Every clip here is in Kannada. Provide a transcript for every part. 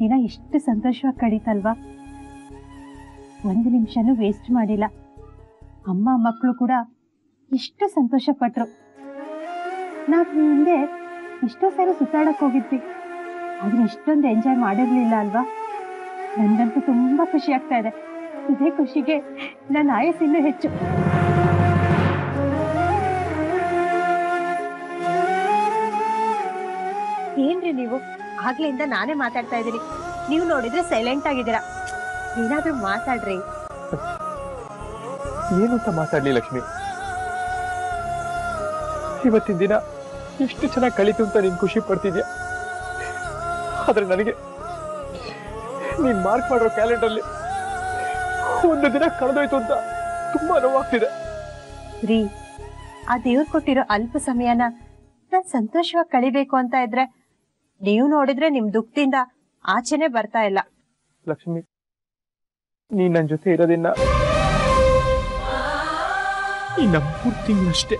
ದಿನ ಎಷ್ಟು ಸಂತೋಷವಾಗಿ ಕಳೀತಲ್ವಾ ಒಂದು ನಿಮಿಷನೂ ವೇಸ್ಟ್ ಮಾಡಿಲ್ಲ ಅಮ್ಮ ಮಕ್ಕಳು ಕೂಡ ಎಷ್ಟು ಸಂತೋಷ ಪಟ್ರು ನಾವು ಈ ಹಿಂದೆ ಎಷ್ಟೋ ಸಾರಿ ಸುತ್ತಾಡಕ್ ಹೋಗಿದ್ವಿ ಆದ್ರೆ ಇಷ್ಟೊಂದು ಎಂಜಾಯ್ ಮಾಡಿರ್ಲಿಲ್ಲ ಅಲ್ವಾ ನನ್ಗಂತೂ ತುಂಬಾ ಖುಷಿ ಆಗ್ತಾ ಇದೆ ಇದೇ ಖುಷಿಗೆ ನನ್ನ ಆಯಸ್ಸು ಇನ್ನೂ ಹೆಚ್ಚು ಏನ್ರಿ ನೀವು ಆಗ್ಲಿಂದ ನಾನೇ ಮಾತಾಡ್ತಾ ಇದ್ದೀನಿ ನೀವು ನೋಡಿದ್ರೆ ಸೈಲೆಂಟ್ ಆಗಿದ್ದೀರಾ ಏನಾದ್ರೂ ಮಾತಾಡ್ರಿ ಏನು ಅಂತ ಮಾತಾಡ್ಲಿ ಲಕ್ಷ್ಮಿ ಇವತ್ತಿನ ದಿನ ಎಷ್ಟು ಚೆನ್ನಾಗಿ ಕಳೀತು ಅಂತ ನೀನ್ ಖುಷಿ ಪಡ್ತಿದ್ಯಾ ಆದ್ರೆ ನನಗೆ ನೀನ್ ಮಾರ್ಕ್ ಮಾಡಿರೋ ಕ್ಯಾಲೆಂಡರ್ಲಿ ಒಂದು ದಿನ ಕಳೆದೋಯ್ತು ಅಂತ ತುಂಬಾ ನೋವಾಗ್ತಿದೆ ರೀ ಆ ದೇವ್ರು ಕೊಟ್ಟಿರೋ ಅಲ್ಪ ಸಮಯನ ನಾನ್ ಸಂತೋಷವಾಗಿ ಕಳಿಬೇಕು ಅಂತ ಇದ್ರೆ ನೀವು ನೋಡಿದ್ರೆ ನಿಮ್ ದುಃಖದಿಂದ ಆಚೆನೆ ಬರ್ತಾ ಇಲ್ಲ ಲಕ್ಷ್ಮಿ ನೀನ್ ನನ್ ಜೊತೆ ಇರೋದಿನ್ನ ಇನ್ನ ಮೂರ್ ತಿಂಗಳಷ್ಟೇ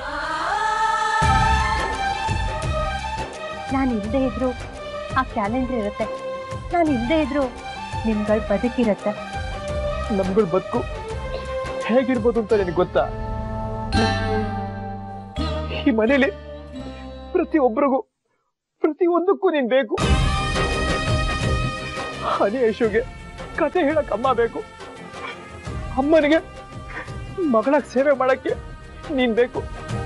ನಾನು ಇಲ್ಲದೆ ಇದ್ರು ಆ ಕ್ಯಾಲೆಂಡರ್ ಇರುತ್ತೆ ನಾನು ಇಲ್ಲದೆ ಇದ್ರು ನಿಮ್ಗಳ ಬದುಕಿರುತ್ತೆ ನಮ್ಗಳ ಬದುಕು ಹೇಗಿರ್ಬೋದು ಅಂತ ನಿನಗೆ ಗೊತ್ತಾ ಈ ಮನೇಲಿ ಪ್ರತಿ ಒಬ್ಬರಿಗೂ ಪ್ರತಿ ಒಂದಕ್ಕೂ ನೀನ್ ಬೇಕು ಹನಿ ಯಶುಗೆ ಕತೆ ಹೇಳಕ್ ಅಮ್ಮ ಬೇಕು ಅಮ್ಮನಿಗೆ ಮಗಳ ಸೇವೆ ಮಾಡಕ್ಕೆ ನೀನ್ ಬೇಕು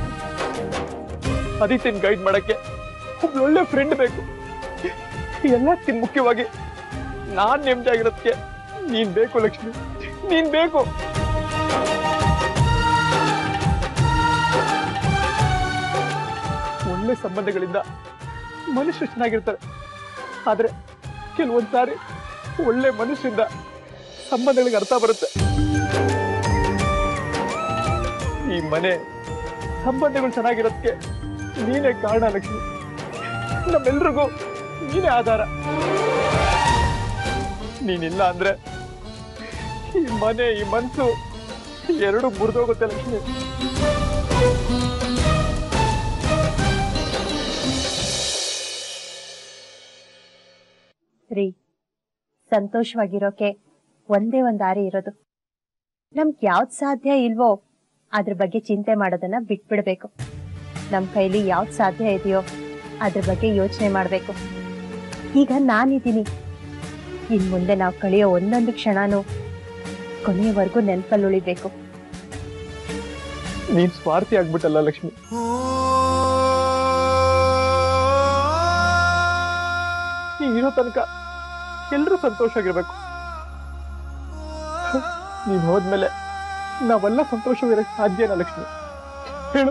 ಅದಿತಿನ್ ಗೈಡ್ ಮಾಡಕ್ಕೆ ಒಬ್ಳು ಒಳ್ಳೆ ಫ್ರೆಂಡ್ ಬೇಕು ಎಲ್ಲಕ್ಕಿಂತ ಮುಖ್ಯವಾಗಿ ನಾನ್ ನೆಮ್ಮದಿಯಾಗಿರೋದಕ್ಕೆ ನೀನ್ ಬೇಕು ಲಕ್ಷ್ಮಿ ನೀನ್ ಬೇಕು ಒಳ್ಳೆ ಸಂಬಂಧಗಳಿಂದ ಮನುಷ್ಯರು ಚೆನ್ನಾಗಿರ್ತಾರೆ ಆದ್ರೆ ಕೆಲವೊಂದ್ ಸಾರಿ ಒಳ್ಳೆ ಮನುಷ್ಯರಿಂದ ಸಂಬಂಧಗಳಿಗೆ ಅರ್ಥ ಬರುತ್ತೆ ಈ ಮನೆ ಸಂಬಂಧಗಳು ಚೆನ್ನಾಗಿರೋದಕ್ಕೆ ನೀನೇ ಕಾರಣ ಲಕ್ಷ್ಮಿ ನಮ್ಮೆಲ್ರಿಗೂ ನೀನೇ ಆಧಾರ ನೀನಿಲ್ಲ ಅಂದ್ರೆ ಈ ಮನೆ ಈ ಮನ್ಸು ಎರಡು ಮುರಿದೋಗುತ್ತೆ ಲಕ್ಷ್ಮಿ ರೀ ಸಂತೋಷವಾಗಿರೋಕೆ ಒಂದೇ ಒಂದ್ ದಾರಿ ಇರೋದು ನಮ್ಗ್ ಯಾವ್ದ್ ಸಾಧ್ಯ ಇಲ್ವೋ ಅದ್ರ ಬಗ್ಗೆ ಚಿಂತೆ ಮಾಡೋದನ್ನ ಬಿಟ್ಬಿಡ್ಬೇಕು ನಮ್ ಕೈಲಿ ಯಾವ್ದ್ ಸಾಧ್ಯ ಇದೆಯೋ ಅದ್ರ ಬಗ್ಗೆ ಯೋಚನೆ ಮಾಡ್ಬೇಕು ಈಗ ನಾನಿದ್ದೀನಿ ಇನ್ ಮುಂದೆ ನಾವು ಕಳೆಯೋ ಒಂದೊಂದು ಕ್ಷಣನೂ ಕೊನೆಯವರೆಗೂ ನೆನಪಲ್ಲಿ ಉಳಿಬೇಕು ನೀನ್ ಸ್ವಾರ್ಥಿ ಆಗ್ಬಿಟ್ಟಲ್ಲ ಲಕ್ಷ್ಮಿ ನೀನ್ ಇರೋ ತನಕ ಎಲ್ರೂ ಸಂತೋಷವಾಗಿರ್ಬೇಕು ನೀನ್ ಹೋದ್ಮೇಲೆ ನಾವೆಲ್ಲ ಸಂತೋಷವಾಗಿರಕ್ ಸಾಧ್ಯನಾ ಲಕ್ಷ್ಮಿ ಹೇಳು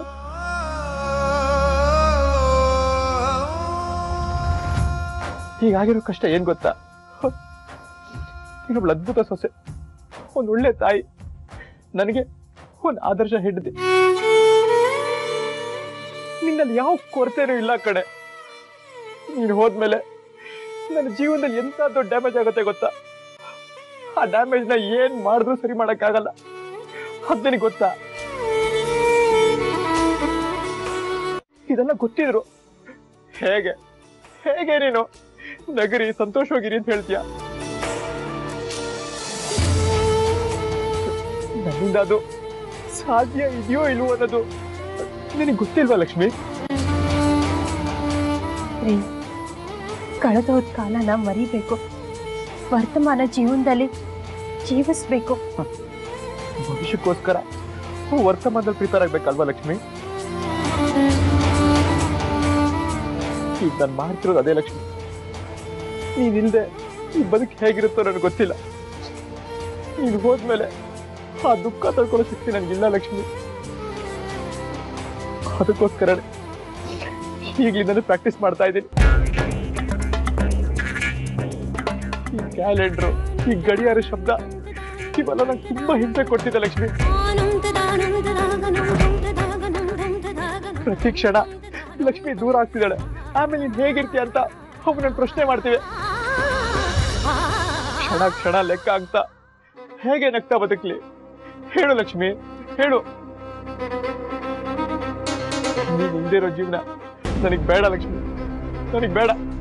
ಹೀಗಾಗಿರೋ ಕಷ್ಟ ಏನ್ ಗೊತ್ತಾ ಇನ್ನೊಬ್ಳು ಅದ್ಭುತ ಸೊಸೆ ಒಂದ್ ಒಳ್ಳೆ ತಾಯಿ ನನಗೆ ಒಂದ್ ಆದರ್ಶ ಹೆಂಡತಿ ನಿನ್ನಲ್ಲಿ ಯಾವ ಕೊರತೆನೂ ಇಲ್ಲ ಕಡೆ ನೀನು ಹೋದ್ಮೇಲೆ ನನ್ನ ಜೀವನದಲ್ಲಿ ಎಂತ ದೊಡ್ಡ ಡ್ಯಾಮೇಜ್ ಆಗುತ್ತೆ ಗೊತ್ತಾ ಆ ಡ್ಯಾಮೇಜ್ ನ ಏನ್ ಮಾಡಿದ್ರು ಸರಿ ಮಾಡಕ್ಕಾಗಲ್ಲ ಅದ್ ನಿನಗೆ ಗೊತ್ತಾ ಇದೆಲ್ಲ ಗೊತ್ತಿದ್ರು ಹೇಗೆ ಹೇಗೆ ನೀನು ನಗರಿ ಸಂತೋಷವಾಗಿರಿ ಅಂತ ಹೇಳ್ತೀಯ ನನ್ನಿಂದ ಅದು ಸಾಧ್ಯ ಇದೆಯೋ ಇಲ್ವೋ ಅನ್ನೋದು ನಿನಗೆ ಗೊತ್ತಿಲ್ವಾ ಲಕ್ಷ್ಮಿ ರೀ ಕಳೆದೋದ ಕಾಲನ ಮರಿಬೇಕು ವರ್ತಮಾನ ಜೀವನದಲ್ಲಿ ಜೀವಿಸ್ಬೇಕು ಭವಿಷ್ಯಕ್ಕೋಸ್ಕರ ವರ್ತಮಾನದಲ್ಲಿ ಪ್ರಿಪೇರ್ ಆಗ್ಬೇಕಲ್ವಾ ಲಕ್ಷ್ಮಿ ಈಗ ನಾನು ಮಾಡ್ತಿರೋದು ಅದೇ ಲಕ್ಷ್ಮಿ ನೀನಿಲ್ದೆ ಈ ಬದುಕು ಹೇಗಿರುತ್ತೋ ನನಗೆ ಗೊತ್ತಿಲ್ಲ ನೀನು ಹೋದ್ಮೇಲೆ ಆ ದುಃಖ ತಡ್ಕೊಳ್ಳೋ ಶಕ್ತಿ ನನಗಿಲ್ಲ ಲಕ್ಷ್ಮಿ ಅದಕ್ಕೋಸ್ಕರ ಈಗಲಿಂದನೇ ಪ್ರಾಕ್ಟೀಸ್ ಮಾಡ್ತಾ ಇದ್ದೀನಿ ಈ ಕ್ಯಾಲೆಂಡ್ರು ಈ ಗಡಿಯಾರ ಶಬ್ದ ಇವೆಲ್ಲ ನಂಗೆ ತುಂಬಾ ಹಿಂಸೆ ಕೊಡ್ತಿದೆ ಲಕ್ಷ್ಮಿ ಪ್ರತಿ ಕ್ಷಣ ಲಕ್ಷ್ಮಿ ದೂರ ಆಗ್ತಿದ್ದಾಳೆ ಆಮೇಲೆ ನೀನ್ ಹೇಗಿರ್ತೀಯ ಅಂತ ಅವನನ್ನ ಪ್ರಶ್ನೆ ಮಾಡ್ತೀವಿ ಕ್ಷಣ ಕ್ಷಣ ಲೆಕ್ಕ ಆಗ್ತಾ ಹೇಗೆ ನಗ್ತಾ ಬದುಕ್ಲಿ ಹೇಳು ಲಕ್ಷ್ಮಿ ಹೇಳು ನೀನ್ ಹಿಂದಿರೋ ಜೀವನ ನನಗ್ ಬೇಡ ಲಕ್ಷ್ಮಿ ನನಗ್ ಬೇಡ